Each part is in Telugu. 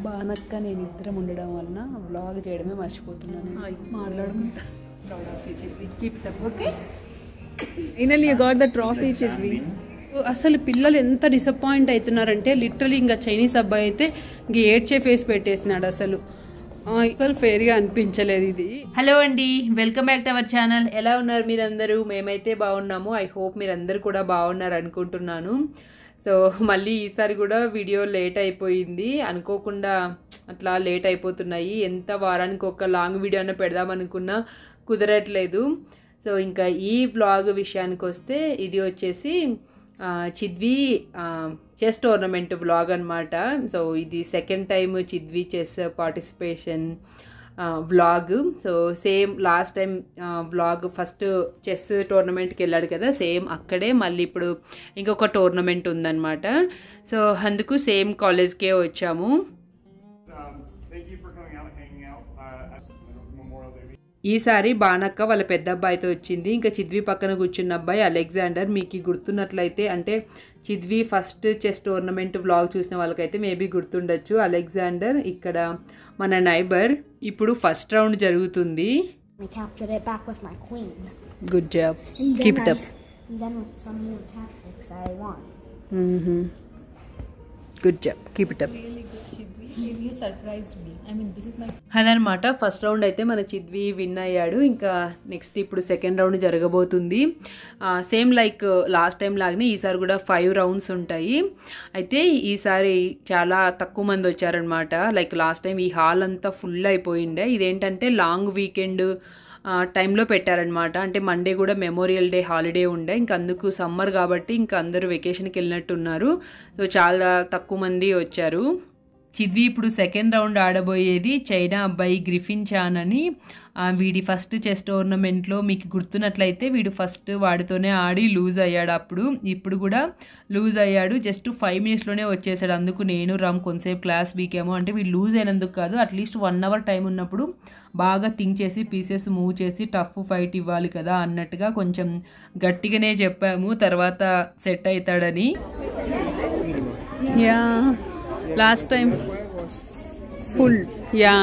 బానక్క నేను ఇద్దరం ఉండడం వలన వ్లాగ్ చేయడమే మర్చిపోతున్నాను మాట్లాడుకుంటా okay final you got the trophy Chidvi అసలు పిల్లలు ఎంత డిసప్పాయింట్ అవుతున్నారంటే లిటరలీ ఇంకా చైనీస్ అబ్బాయి అయితే ఇంక ఏడ్చే ఫేస్ పెట్టేసినాడు అసలు ఆ, అసలు ఫేర్గా అనిపించలేదు ఇది హలో అండి welcome back to our channel ఎలా ఉన్నారు మీరందరూ మేమైతే బాగున్నాము ఐ హోప్ మీరందరూ కూడా బాగున్నారు అనుకుంటున్నాను సో మళ్ళీ ఈసారి కూడా వీడియో లేట్ అయిపోయింది అనుకోకుండా అట్లా లేట్ అయిపోతున్నాయి ఎంత వారానికి ఒక లాంగ్ వీడియో అన్న పెడదాం అనుకున్నా కుదరట్లేదు సో ఇంకా ఈ బ్లాగ్ విషయానికి వస్తే ఇది వచ్చేసి ఆ, చిద్వి చెస్ టోర్నమెంట్ వ్లాగ్ అనమాట సో ఇది second time Chidvi chess participation vlog so same last time vlog first chess టోర్నమెంట్కి వెళ్ళాడు కదా సేమ్ అక్కడే మళ్ళీ ఇప్పుడు ఇంకొక టోర్నమెంట్ ఉందన్నమాట సో అందుకు సేమ్ కాలేజ్కే వచ్చాము Um, thank you for coming out and hanging out uh, at Memorial Day weekend. ఈసారి బానక్క వాళ్ళ పెద్ద అబ్బాయితో వచ్చింది ఇంకా చిద్వి పక్కన కూర్చున్న అబ్బాయి అలెగ్జాండర్ మీకు గుర్తున్నట్లయితే అంటే Chidvi first chess tournament vlog చూసిన వాళ్ళకైతే మేబీ గుర్తుండొచ్చు అలెగ్జాండర్ ఇక్కడ మన నైబర్ ఇప్పుడు ఫస్ట్ రౌండ్ జరుగుతుంది I captured it back with my queen. Good job And then keep it I- up And then with some new tactics, I won. Good job keep it up You surprised me. I mean, this is my అదనమాట ఫస్ట్ రౌండ్ అయితే మన చిద్వి విన్ అయ్యాడు ఇంకా నెక్స్ట్ ఇప్పుడు సెకండ్ రౌండ్ జరగబోతుంది సేమ్ లైక్ లాస్ట్ టైం లాగానే ఈసారి కూడా ఫైవ్ రౌండ్స్ ఉంటాయి అయితే ఈసారి చాలా తక్కువ మంది వచ్చారనమాట లైక్ లాస్ట్ టైం ఈ హాల్ అంతా ఫుల్ అయిపోయిండే ఇదేంటంటే లాంగ్ వీకెండ్ టైంలో పెట్టారనమాట అంటే మండే కూడా మెమోరియల్ డే హాలిడే ఉండే ఇంకా అందుకు సమ్మర్ కాబట్టి ఇంకా అందరూ వెకేషన్కి వెళ్ళినట్టున్నారు సో చాలా తక్కువ మంది వచ్చారు చిద్వి ఇప్పుడు సెకండ్ రౌండ్ ఆడబోయేది చైనా అబ్బాయి గ్రిఫిన్ చాన్ అని ఆ, వీడి ఫస్ట్ చెస్ టోర్నమెంట్లో మీకు గుర్తున్నట్లయితే వీడు ఫస్ట్ వాడితోనే ఆడి లూజ్ అయ్యాడు అప్పుడు ఇప్పుడు కూడా లూజ్ అయ్యాడు జస్ట్ ఫైవ్ మినిట్స్లోనే వచ్చేసాడు అందుకు నేను రామ్ కొంతసేపు క్లాస్ వీకేమో అంటే వీడు లూజ్ అయినందుకు కాదు అట్లీస్ట్ వన్ అవర్ టైం ఉన్నప్పుడు బాగా థింక్ చేసి పీసెస్ మూవ్ చేసి టఫ్ ఫైట్ ఇవ్వాలి కదా అన్నట్టుగా కొంచెం గట్టిగానే చెప్పాము తర్వాత సెట్ అవుతాడని yeah last time full yeah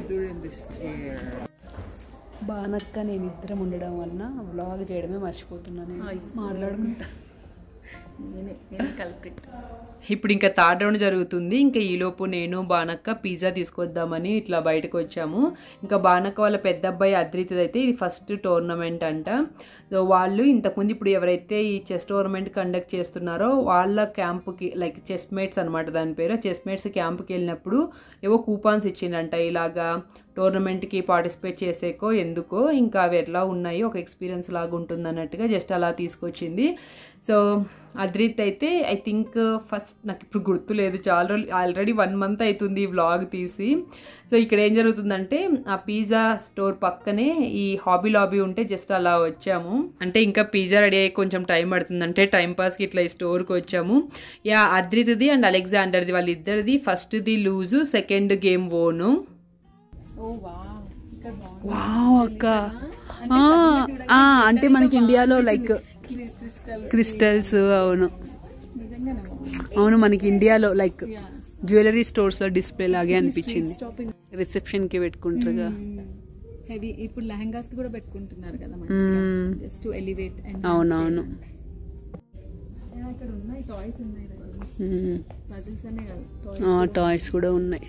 బానక్క నేను ఇద్దరం ఉండడం వలన వ్లాగ్ చేయడమే మర్చిపోతున్నాను మాట్లాడుకుంటా నేనే నేను కల్ప్రిట్ ఇప్పుడు ఇంకా థర్డ్ రౌండ్ జరుగుతుంది ఇంకా ఈలోపు నేను బానక్క పిజ్జా తీసుకొద్దామని ఇట్లా బయటకు వచ్చాము ఇంకా బానక్క వాళ్ళ పెద్ద అబ్బాయి అద్రిత్ అయితే ఇది ఫస్ట్ టోర్నమెంట్ అంట సో వాళ్ళు ఇంతకుముందు ఇప్పుడు ఎవరైతే ఈ చెస్ టోర్నమెంట్ కండక్ట్ చేస్తున్నారో వాళ్ళ క్యాంపుకి లైక్ చెస్ మేట్స్ అనమాట దాని పేరు చెస్ మేట్స్ క్యాంపుకి వెళ్ళినప్పుడు ఏవో కూపాన్స్ ఇచ్చిండంట ఇలాగా టోర్నమెంట్కి పార్టిసిపేట్ చేసేకో ఎందుకో ఇంకా అవి ఎట్లా ఉన్నాయి ఒక ఎక్స్పీరియన్స్ లాగా ఉంటుంది అన్నట్టుగా జస్ట్ అలా తీసుకొచ్చింది సో అద్రిత్ అయితే ఐ థింక్ ఫస్ట్ నాకు ఇప్పుడు గుర్తులేదు చాలా రోజులు ఆల్రెడీ వన్ మంత్ అవుతుంది ఈ వ్లాగ్ తీసి సో ఇక్కడ ఏం జరుగుతుందంటే ఆ పిజ్జా స్టోర్ పక్కనే ఈ హాబీ లాబీ ఉంటే జస్ట్ అలా వచ్చాము అంటే ఇంకా పిజ్జా రెడీ అయ్యి కొంచెం టైం పడుతుంది అంటే టైం పాస్కి ఇట్లా ఈ స్టోర్కి వచ్చాము యా అద్రిత్ది అండ్ అలెగ్జాండర్ది వాళ్ళిద్దరిది ఫస్ట్ది లూజు సెకండ్ గేమ్ ఓను ఓ వావ్ ఇక్కడ బాగుంది వావ్ అక్క ఆ, ఆ, అంటే మనకి ఇండియాలో లైక్ క్రిస్టల్ క్రిస్టల్స్ అవును నిజంగానే బాగుంది అవును మనకి ఇండియాలో లైక్ జ్యువెలరీ స్టోర్స్ లో డిస్ప్లే లాగే అనిపించింది స్టాపింగ్ రిసెప్షన్ కి పెట్టుకుంటారుగా హెవీ ఇప్పుడు లెహంగాస్ కి కూడా పెట్టుకుంటున్నారు కదా మ్మ్. జస్ట్ టు ఎలివేట్ అండ్ అవునవును ఇక్కడ ఉన్నాయి టాయ్స్ ఉన్నాయి మ్మ్. పజిల్స్ అనే కాదు ఆ, టాయ్స్ టాయ్స్ కూడా ఉన్నాయి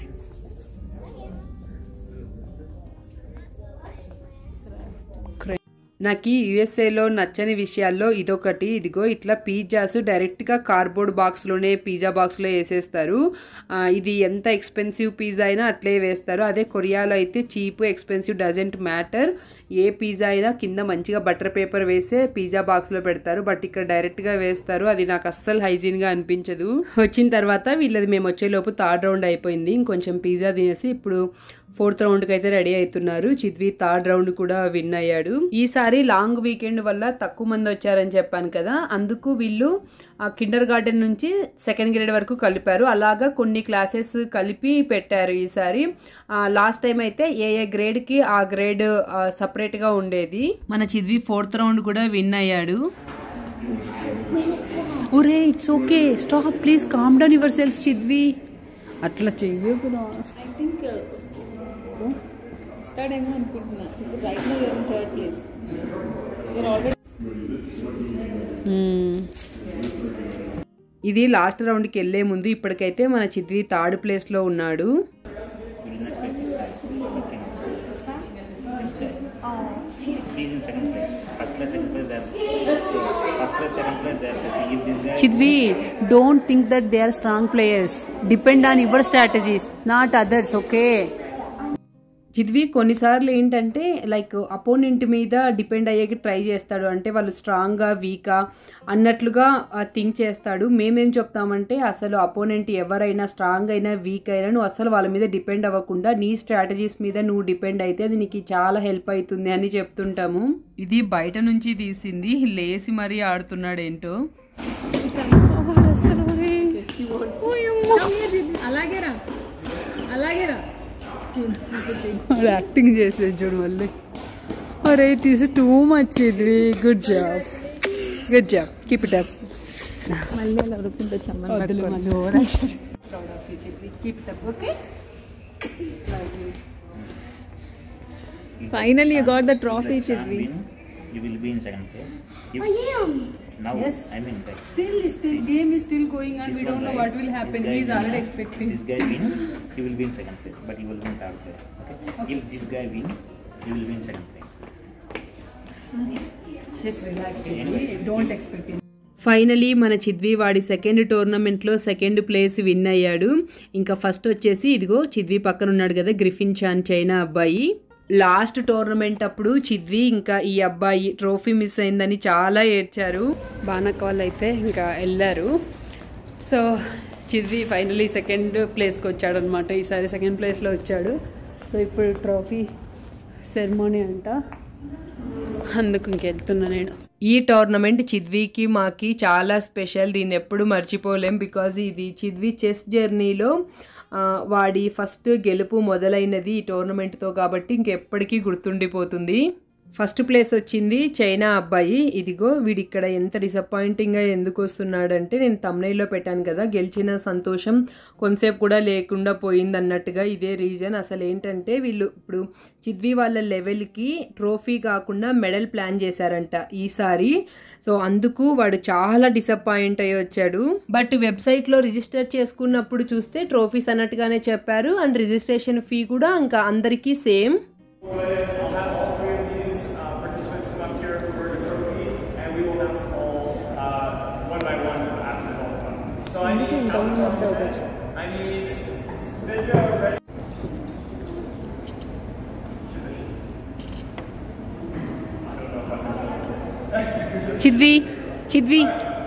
నాకు ఈ యుఎస్ఏలో నచ్చని విషయాల్లో ఇదొకటి ఇదిగో ఇట్లా పిజ్జాస్ డైరెక్ట్గా కార్డ్బోర్డ్ బాక్స్లోనే పిజ్జా బాక్స్లో వేసేస్తారు ఆ, ఇది ఎంత ఎక్స్పెన్సివ్ పిజ్జా అయినా అట్లే వేస్తారు అదే కొరియాలో అయితే చీప్ ఎక్స్పెన్సివ్ డజంట్ మ్యాటర్ ఏ పిజ్జా అయినా కింద మంచిగా బటర్ పేపర్ వేసే పిజ్జా బాక్స్లో పెడతారు బట్ ఇక్కడ డైరెక్ట్గా వేస్తారు అది నాకు అస్సలు హైజీన్గా అనిపించదు వచ్చిన తర్వాత వీళ్ళది మేము వచ్చేలోపు థర్డ్ రౌండ్ అయిపోయింది ఇంకొంచెం పిజ్జా తినేసి ఇప్పుడు ఫోర్త్ రౌండ్కి అయితే రెడీ అవుతున్నారు చిద్వి థర్డ్ రౌండ్ కూడా విన్ అయ్యాడు ఈసారి లాంగ్ వీకెండ్ వల్ల తక్కువ మంది వచ్చారని చెప్పాను కదా అందుకు వీళ్ళు కిండర్ గార్డెన్ నుంచి సెకండ్ గ్రేడ్ వరకు కలిపారు అలాగా కొన్ని క్లాసెస్ కలిపి పెట్టారు ఈసారి లాస్ట్ టైం అయితే ఏ ఏ గ్రేడ్కి ఆ గ్రేడ్ సపరేట్గా ఉండేది మన చిద్వి ఫోర్త్ రౌండ్ కూడా విన్ అయ్యాడు ఒరే it's okay stop please calm down yourself Chidvi అట్లా చెయ్యకురా ఐ థింక్ వస్తాడేమో అనుకుంటున్నా right no you're third place you're already ఇది లాస్ట్ రౌండ్కి వెళ్ళే ముందు ఇప్పటికైతే మన చిద్వి థర్డ్ ప్లేస్లో ఉన్నాడు He's in second place. First place, second place, there. First place, second place, there. If this guy. Chidvi don't think that they are strong players depend on your strategies not others okay Chidvi కొన్నిసార్లు ఏంటంటే లైక్ అపోనెంట్ మీద డిపెండ్ అయ్యేకి ట్రై చేస్తాడు అంటే వాళ్ళు స్ట్రాంగ్గా వీకా అన్నట్లుగా థింక్ చేస్తాడు మేమేం చెప్తామంటే అసలు అపోనెంట్ ఎవరైనా స్ట్రాంగ్ అయినా వీక్ అయినా నువ్వు అసలు వాళ్ళ మీద డిపెండ్ అవ్వకుండా నీ స్ట్రాటజీస్ మీద నువ్వు డిపెండ్ అయితే అది నీకు చాలా హెల్ప్ అవుతుంది అని చెప్తుంటాము ఇది బయట నుంచి తీసింది లేసి మరీ ఆడుతున్నాడు ఏంటో అలాగే రా అలాగే రా వాడు యాక్టింగ్ చేసేది చూడు మళ్ళీ అరే ఇట్ ఈస్ టూ మచ్ ఇది good job good job keep it up మళ్ళీ అలా ఉరుకుంటే చమ్మని వద్దులే మళ్ళీ over keep it up okay finally you got the If trophy like Sam Chidvi win, you will be in second place. If I am. now, Yes. I mean, like, Still, still, game is still going on. this We one, don't know right? what will happen. This guy He is win, already uh, expecting. This guy win, he will be in second place, but he will win third place. Okay. If this guy win, he will be in second place. Just relax. Anyway. Don't expect it. Finally మన చిద్వి వాడి సెకండ్ టోర్నమెంట్లో సెకండ్ ప్లేస్ విన్ అయ్యాడు ఇంకా ఫస్ట్ వచ్చేసి ఇదిగో చిద్వి పక్కన ఉన్నాడు కదా గ్రిఫిన్ చాన్ చైనా అబ్బాయి లాస్ట్ టోర్నమెంట్ అప్పుడు చిద్వి ఇంకా ఈ అబ్బాయి ట్రోఫీ మిస్ అయిందని చాలా ఏడ్చారు బానక్క వాళ్ళు అయితే ఇంకా వెళ్ళారు సో చిద్వి ఫైనలీ సెకండ్ ప్లేస్కి వచ్చాడు అనమాట ఈసారి సెకండ్ ప్లేస్లో వచ్చాడు సో ఇప్పుడు ట్రోఫీ సెరమోనీ అంట అందుకు ఇంకెళ్తున్నా నేను ఈ టోర్నమెంట్ చిద్వికి మాకి చాలా స్పెషల్ దీన్ని ఎప్పుడు మర్చిపోలేం బికాజ్ ఇది చిద్వి చెస్ జర్నీలో ఆ, వాడి ఫస్ట్ గెలుపు మొదలైనది ఈ టోర్నమెంట్తో కాబట్టి ఇంకెప్పటికీ గుర్తుండిపోతుంది ఫస్ట్ ప్లేస్ వచ్చింది చైనా అబ్బాయి ఇదిగో వీడు ఇక్కడ ఎంత డిసప్పాయింటింగ్గా ఎందుకు వస్తున్నాడంటే నేను తమ్నైలో పెట్టాను కదా గెలిచిన సంతోషం కొంతసేపు కూడా లేకుండా పోయింది అన్నట్టుగా ఇదే రీజన్ అసలు ఏంటంటే వీళ్ళు ఇప్పుడు చిద్వి వాళ్ళ లెవెల్కి ట్రోఫీ కాకుండా మెడల్ ప్లాన్ చేశారంట ఈసారి సో అందుకు వాడు చాలా డిసప్పాయింట్ అయ్యి వచ్చాడు బట్ వెబ్సైట్లో రిజిస్టర్ చేసుకున్నప్పుడు చూస్తే ట్రోఫీస్ అన్నట్టుగానే చెప్పారు అండ్ రిజిస్ట్రేషన్ ఫీ కూడా ఇంకా అందరికీ same I'll have all three of these uh, participants come up here for a trophy, and we will announce them all uh, one by one after all of them. So I need, I need Svidya ready. Chidvi Chidvi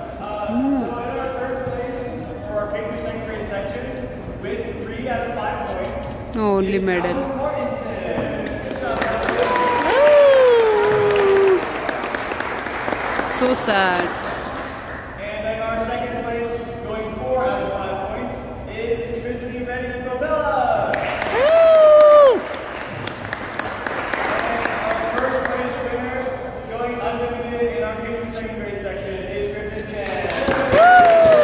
for our K through second grade section with three out of five points. Only medal so sad And then our second place, going four out of five points, is Trinity Ready Novella. Our first place winner, going undefeated in our K through second grade section, is Griffin Chan.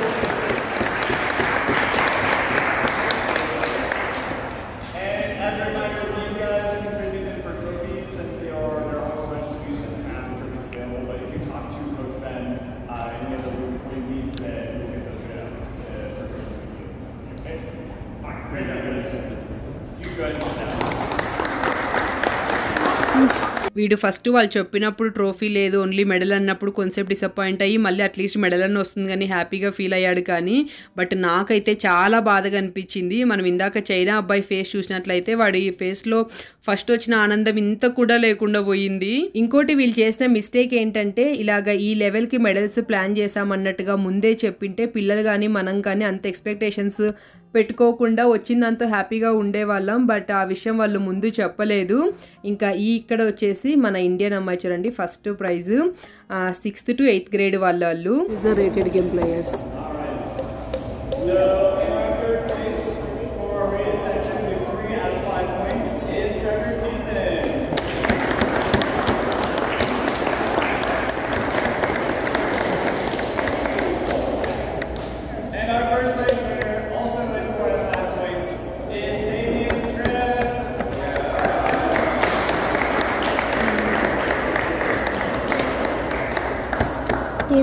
And as a reminder, these guys can trade these in for trophies since they are they're all contributions and have the trophies available. But if you talk to Coach Ben uh, in the other room before you leave today, we'll get those straight out uh, for trophies. Okay? All right, great job, guys. You guys sit down. వీడు ఫస్ట్ వాళ్ళు చెప్పినప్పుడు ట్రోఫీ లేదు ఓన్లీ మెడల్ అన్నప్పుడు కొంచెం డిసప్పాయింట్ అయ్యి మళ్ళీ అట్లీస్ట్ మెడల్ అన్న వస్తుంది కానీ హ్యాపీగా ఫీల్ అయ్యాడు కానీ బట్ నాకైతే చాలా బాధగా అనిపించింది మనం ఇందాక చైనా అబ్బాయి ఫేస్ చూసినట్లయితే వాడి ఫేస్లో ఫస్ట్ వచ్చిన ఆనందం ఇంత కూడా లేకుండా పోయింది ఇంకోటి వీళ్ళు చేసిన మిస్టేక్ ఏంటంటే ఇలాగ ఈ లెవెల్కి మెడల్స్ ప్లాన్ చేసామన్నట్టుగా ముందే చెప్పింటే పిల్లలు కానీ మనం కానీ అంత ఎక్స్పెక్టేషన్స్ పెట్టుకోకుండా వచ్చిందంతా హ్యాపీగా ఉండేవాళ్ళం బట్ ఆ విషయం వాళ్ళు ముందు చెప్పలేదు ఇంకా ఈ ఇక్కడ వచ్చేసి మన ఇండియన్ అమ్మాయి చూడండి first prize sixth to eighth grade వాళ్ళ వాళ్ళు is the rated game players So in our third place for our rated section with three out of five points is Trevor Teason. And our first place winner, also with four out of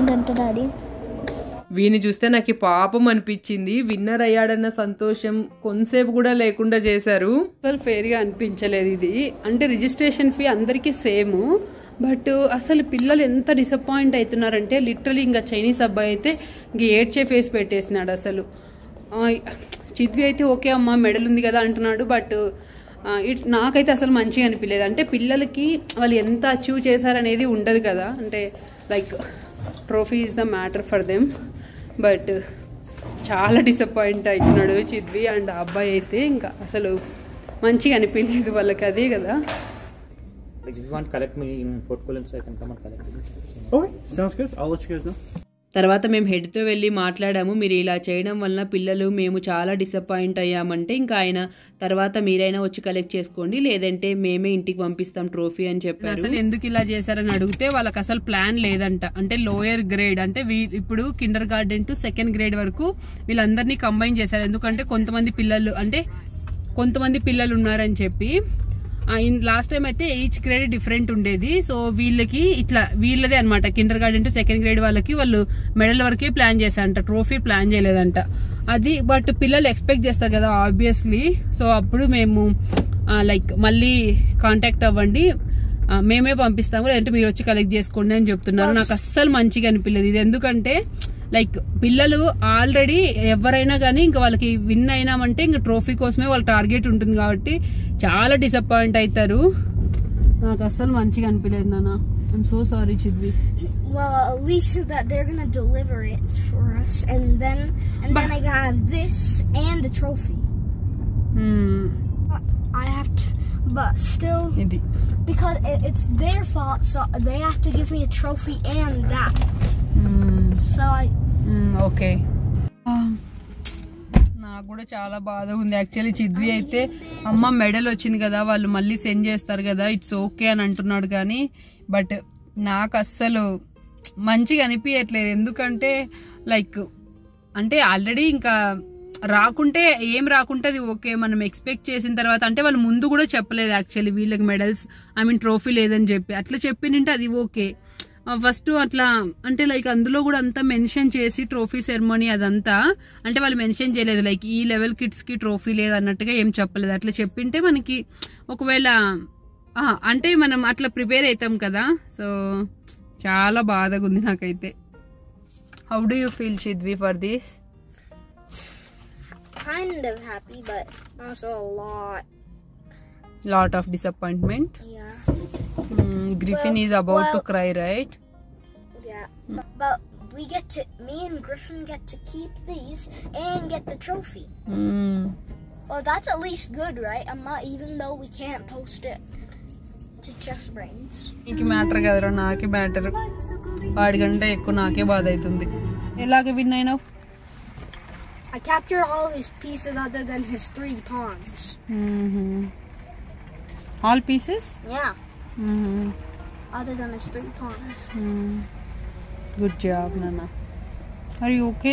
అంట డాడీ వీని చూస్తే నాకు పాపం అనిపించింది విన్నర్ అయ్యాడన్న సంతోషం కొంతసేపు కూడా లేకుండా చేశారు అసలు ఫేర్గా అనిపించలేదు ఇది అంటే రిజిస్ట్రేషన్ ఫీ అందరికీ సేమ్ బట్ అసలు పిల్లలు ఎంత డిసప్పాయింట్ అవుతున్నారంటే లిటరలీ ఇంకా చైనీస్ అబ్బాయి అయితే ఇంక ఏడ్చే ఫేస్ పెట్టేసినాడు అసలు ఆ, చిద్వి అయితే ఓకే అమ్మా మెడల్ ఉంది కదా అంటున్నాడు బట్ ఇట్ నాకైతే అసలు మంచిగా అనిపించలేదు అంటే పిల్లలకి వాళ్ళు ఎంత అచీవ్ చేశారనేది ఉండదు కదా అంటే like trophy is the matter for them but చాలా డిసప్పాయింట్ అవుతున్నాడు చిద్వి అండ్ ఆ అబ్బాయి అయితే ఇంకా అసలు మంచిగా అనిపించలేదు వాళ్ళకి అదే కదా Like if you want to collect me in Fort Collins, I can come and collect you. Okay, sounds good. I'll let you guys know. తర్వాత మేము హెడ్తో వెళ్ళి మాట్లాడాము మీరు ఇలా చేయడం వలన పిల్లలు మేము చాలా డిసప్పాయింట్ అయ్యామంటే ఇంకా ఆయన తర్వాత మీరైనా వచ్చి కలెక్ట్ చేసుకోండి లేదంటే మేమే ఇంటికి పంపిస్తాం ట్రోఫీ అని చెప్పారు అసలు ఎందుకు ఇలా చేశారని అడిగితే వాళ్ళకి అసలు ప్లాన్ లేదంట అంటే లోయర్ గ్రేడ్ అంటే వీ- ఇప్పుడు kindergarten to second grade వరకు వీళ్ళందరినీ కంబైన్ చేశారు ఎందుకంటే కొంతమంది పిల్లలు అంటే కొంతమంది పిల్లలు ఉన్నారని చెప్పి లాస్ట్ టైం అయితే ఈచ్ గ్రేడ్ డిఫరెంట్ ఉండేది సో వీళ్ళకి ఇట్లా వీళ్ళదే అనమాట kindergarten to second grade వాళ్ళకి వాళ్ళు మెడల్ వరకే ప్లాన్ చేశారంట ట్రోఫీ ప్లాన్ చేయలేదంట అది బట్ పిల్లలు ఎక్స్పెక్ట్ చేస్తారు కదా ఆబ్వియస్లీ సో అప్పుడు మేము లైక్ మళ్ళీ కాంటాక్ట్ అవ్వండి ఆ, మేమే పంపిస్తాము లేదంటే మీరు వచ్చి కలెక్ట్ చేసుకోండి అని చెప్తున్నారు నాకు అస్సలు మంచిగా అనిపించలేదు ఇది ఎందుకంటే లైక్ పిల్లలు ఆల్రెడీ ఎవరైనా కానీ ఇంకా వాళ్ళకి విన్ అయినామంటే ఇంకా ట్రోఫీ కోసమే వాళ్ళ టార్గెట్ ఉంటుంది కాబట్టి చాలా డిసప్పాయింట్ అవుతారు నాకు అస్సలు మంచిగా అనిపించలేదు నాన్న I'm so sorry Chidvi Well, at least that they're gonna deliver it for us, and then and then I gotta have this and the trophy. I have to, but still, ఇది because it, it's their fault, so they have to give me a trophy and that. So I, okay నాకు కూడా చాలా బాధ ఉంది యాక్చువల్లీ చిద్వి అయితే అమ్మ మెడల్ వచ్చింది కదా వాళ్ళు మళ్ళీ సెండ్ చేస్తారు కదా ఇట్స్ ఓకే అని అంటున్నాడు కానీ బట్ నాకు అస్సలు మంచిగా అనిపించట్లేదు ఎందుకంటే లైక్ అంటే ఆల్రెడీ ఇంకా రాకుంటే ఏం రాకుంటే అది ఓకే మనం ఎక్స్పెక్ట్ చేసిన తర్వాత అంటే వాళ్ళు ముందు కూడా చెప్పలేదు యాక్చువల్లీ వీళ్ళకి మెడల్స్ ఐ మీన్ ట్రోఫీ లేదని చెప్పి అట్లా చెప్పినంటే అది ఓకే ఫస్ట్ అట్లా అంటే లైక్ అందులో కూడా అంతా మెన్షన్ చేసి ట్రోఫీ సెరమనీ అదంతా అంటే వాళ్ళు మెన్షన్ చేయలేదు లైక్ ఈ లెవెల్ కిడ్స్ కి ట్రోఫీ లేదు అన్నట్టుగా ఏం చెప్పలేదు అట్లా చెప్పింటే మనకి ఒకవేళ ఆ, అంటే మనం అట్లా ప్రిపేర్ అవుతాం కదా సో చాలా బాధగా ఉంది నాకైతే how do you feel Chidvi for this kind of happy, but also a lot. Lot of disappointment Yeah, Griffin Well, is about to well- cry right yeah. But, but we get to, me and Griffin get to keep these and get the trophy. Well, that's at least good, right? I'm not, even though we can't post it to Just Brains. నీకు మ్యాటర్ కదరా నాకే మ్యాటర్ వాడికంటే ఎక్కువ నాకే బాధ అవుతుంది ఎలాగ విన్ అయినావు I captured all of his pieces other than his three pawns. All pieces Yeah, other than his three pawns. Good job నాన్న are you okay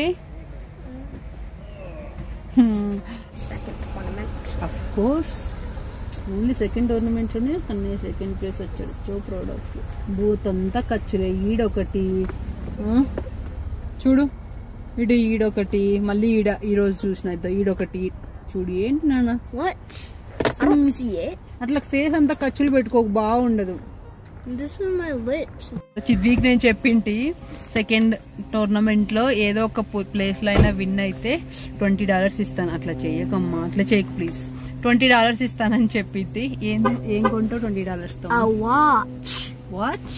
Second tournament. Of course only second టోర్నమెంట్లోనే అన్నయ్య సెకండ్ ప్లేస్ వచ్చాడు సో ప్రౌడ్ ఆఫ్ బూత్ అంతా ఖర్చులే ఈడొకటి ఆ? చూడు ఇటు ఈడొకటి మళ్ళీ ఈడ ఈరోజు చూసిన ఇద్దో ఈడొకటి చూడు ఏంటి నాన్న What? I don't see it. అట్లా ఫేస్ అంతా ఖర్చులు పెట్టుకోక బాగుండదు This is my lips. చిద్వీక్ నేను చెప్పింటి సెకండ్ టోర్నమెంట్ లో ఏదో ఒక ప్లేస్ లో అయినా విన్ అయితే ట్వంటీ డాలర్స్ ఇస్తాను అట్లా చేయకమ్మా అట్లా చేయకు ప్లీజ్ ట్వంటీ డాలర్స్ ఇస్తానని చెప్పింది ఏం ఏం కొంటావు ట్వంటీ డాలర్స్ తో A watch. వాచ్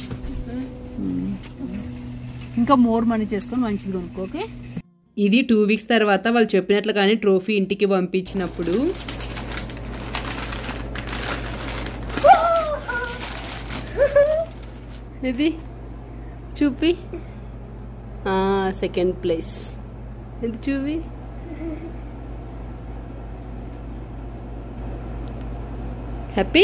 ఇంకా మోర్ మనీ చేసుకొని మంచిది కొనుక్కో ఓకే ఇది టూ వీక్స్ తర్వాత వాళ్ళు చెప్పినట్లు కానీ ట్రోఫీ ఇంటికి పంపించినప్పుడు ఇది చూపి సెకండ్ ప్లేస్ ఇది చూపి హ్యాపీ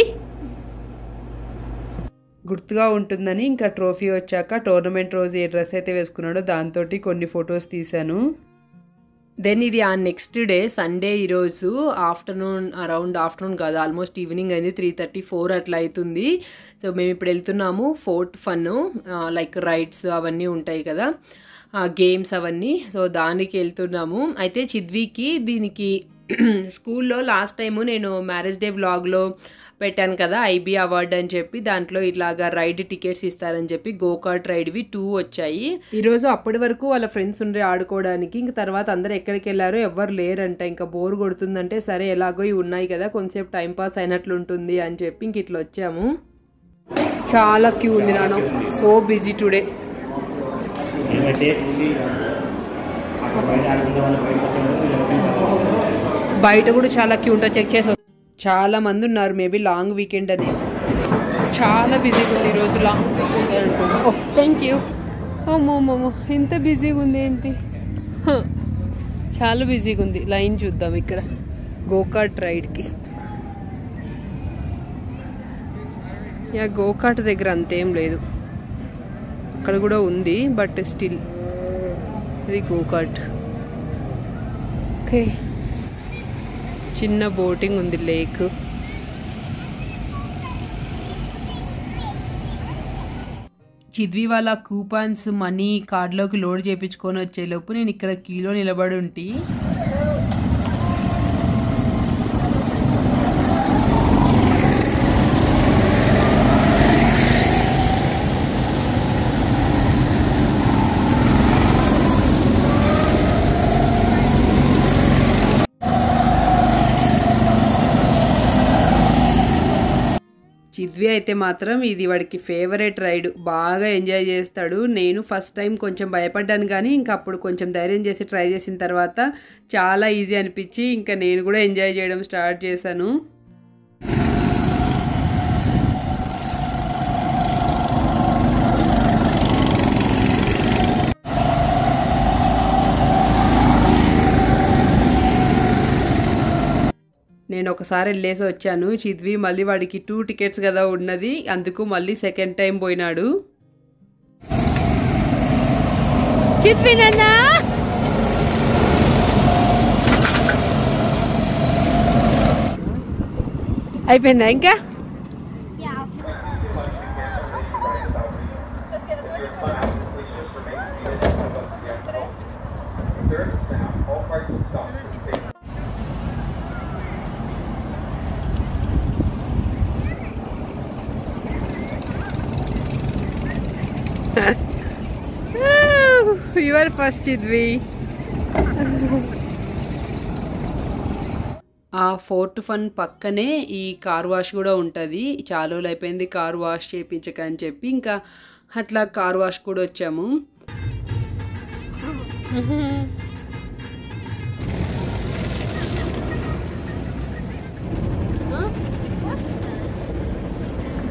గుర్తుగా ఉంటుందని ఇంకా ట్రోఫీ వచ్చాక టోర్నమెంట్ రోజు ఏ డ్రెస్ అయితే వేసుకున్నాడో దాంతో కొన్ని ఫొటోస్ తీశాను దెన్ ఇది ఆ నెక్స్ట్ డే సండే ఈరోజు ఆఫ్టర్నూన్ అరౌండ్ ఆఫ్టర్నూన్ కాదు ఆల్మోస్ట్ ఈవినింగ్ అయింది త్రీ థర్టీ ఫోర్ అట్లా అవుతుంది సో మేము ఇప్పుడు వెళ్తున్నాము ఫోర్ట్ ఫన్ లైక్ రైడ్స్ అవన్నీ ఉంటాయి కదా గేమ్స్ అవన్నీ సో దానికి వెళ్తున్నాము అయితే చిద్వికి దీనికి స్కూల్లో లాస్ట్ టైము నేను మ్యారేజ్ డే వ్లాగ్లో పెట్టాను కదా ఐబీ అవార్డ్ అని చెప్పి దాంట్లో ఇలాగా రైడ్ టికెట్స్ ఇస్తారని చెప్పి గోకార్ట్ రైడ్వి టూ వచ్చాయి ఈరోజు అప్పటి వరకు వాళ్ళ ఫ్రెండ్స్ ఉండే ఆడుకోవడానికి ఇంక తర్వాత అందరు ఎక్కడికి వెళ్ళారో ఎవ్వరు లేరంట ఇంకా బోర్ కొడుతుందంటే సరే ఎలాగో ఇవి ఉన్నాయి కదా కొంచెంసేపు టైం పాస్ అయినట్లు ఉంటుంది అని చెప్పి ఇంక ఇట్లా వచ్చాము చాలా క్యూ ఉంది నాన్న సో బిజీ టుడే ఏమంటే అక్కడ బయట ఆడుకునే వాళ్ళు బయటకు వచ్చే బయట కూడా చాలా క్యూ ఉంటుంది చెక్ చేసి చాలా మంది ఉన్నారు మేబీ లాంగ్ వీకెండ్ అని చాలా బిజీగా ఉంది ఈరోజు లాంగ్ వీకెండ్ అనుకుంటా ఓ థ్యాంక్ యూ అమ్మమ్మమ్మ ఇంత బిజీగా ఉంది ఏంటి హ, చాలా బిజీగా ఉంది లైన్ చూద్దాం ఇక్కడ గోకాట్ రైడ్కి యా గోకాట్ దగ్గర అంతేం లేదు అక్కడ కూడా ఉంది బట్ స్టిల్ ఇది గోకాట్ ఓకే చిన్న బోటింగ్ ఉంది లేక్ చిద్వి వాళ్ళ కూపన్స్ మనీ కార్డులోకి లోడ్ చేయించుకొని వచ్చేలోపు నేను ఇక్కడ క్యూలో నిలబడి ఉంటి చిద్వి అయితే మాత్రం ఇది వాడికి ఫేవరెట్ రైడ్ బాగా ఎంజాయ్ చేస్తాడు నేను ఫస్ట్ టైం కొంచెం భయపడ్డాను కానీ ఇంకా అప్పుడు కొంచెం ధైర్యం చేసి ట్రై చేసిన తర్వాత చాలా ఈజీ అనిపించి ఇంకా నేను కూడా ఎంజాయ్ చేయడం స్టార్ట్ చేశాను నేను ఒకసారి వెళ్ళేసి వచ్చాను చిద్వి మళ్ళీ వాడికి టూ టికెట్స్ కదా ఉన్నది అందుకు మళ్ళీ సెకండ్ టైం పోయినాడు చిద్వి నాన్న అయిపోయిందా ఇంకా Yeah. యువర్ ఫస్ట్ చిద్వి ఆ ఫోర్ట్ ఫన్ పక్కనే ఈ కార్ వాష్ కూడా ఉంటుంది చాలా రోజులు అయిపోయింది కార్ వాష్ చేయించక అని చెప్పి ఇంకా అట్లా కార్ వాష్ కూడా వచ్చాము Of course it does.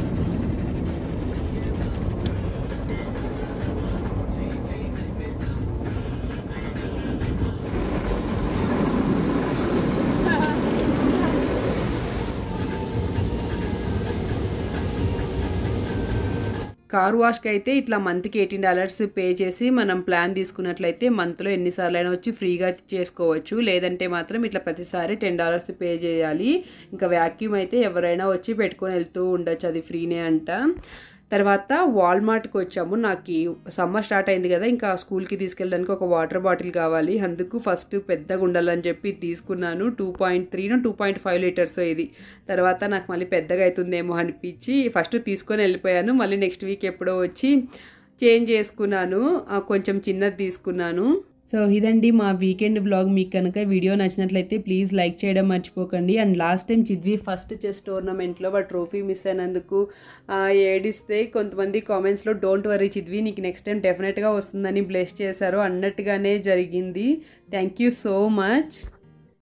Car వాష్కి అయితే ఇట్లా మంత్కి ఎయిటీన్ డాలర్స్ పే చేసి మనం ప్లాన్ తీసుకున్నట్లయితే మంత్లో ఎన్నిసార్లు అయినా వచ్చి ఫ్రీగా చేసుకోవచ్చు లేదంటే మాత్రం ఇట్లా ప్రతిసారి టెన్ డాలర్స్ పే చేయాలి ఇంకా వ్యాక్యూమ్ అయితే ఎవరైనా వచ్చి పెట్టుకొని వెళ్తూ ఉండొచ్చు అది ఫ్రీనే అంట తర్వాత వాల్మార్ట్కి వచ్చాము నాకు సమ్మర్ స్టార్ట్ అయింది కదా ఇంకా స్కూల్కి తీసుకెళ్ళడానికి ఒక వాటర్ బాటిల్ కావాలి అందుకు ఫస్ట్ పెద్దగా ఉండాలని చెప్పి తీసుకున్నాను టూ పాయింట్ త్రీనో టూ పాయింట్ ఫైవ్ లీటర్స్ ఇది తర్వాత నాకు మళ్ళీ పెద్దగా అవుతుందేమో అనిపించి ఫస్ట్ తీసుకొని వెళ్ళిపోయాను మళ్ళీ నెక్స్ట్ వీక్ ఎప్పుడో వచ్చి చేంజ్ చేసుకున్నాను ఆ, కొంచెం చిన్నది తీసుకున్నాను సో ఇదండి మా వీకెండ్ బ్లాగ్ మీకు కనుక వీడియో నచ్చినట్లయితే ప్లీజ్ లైక్ చేయడం మర్చిపోకండి and last time Chidvi first chess టోర్నమెంట్లో వాడు ట్రోఫీ మిస్ అయినందుకు ఆ, ఏడిస్తే కొంతమంది కామెంట్స్లో డోంట్ వరీ చిద్వి నీకు నెక్స్ట్ టైం డెఫినెట్గా వస్తుందని బ్లెస్ చేశారు అన్నట్టుగానే జరిగింది థ్యాంక్ యూ సో మచ్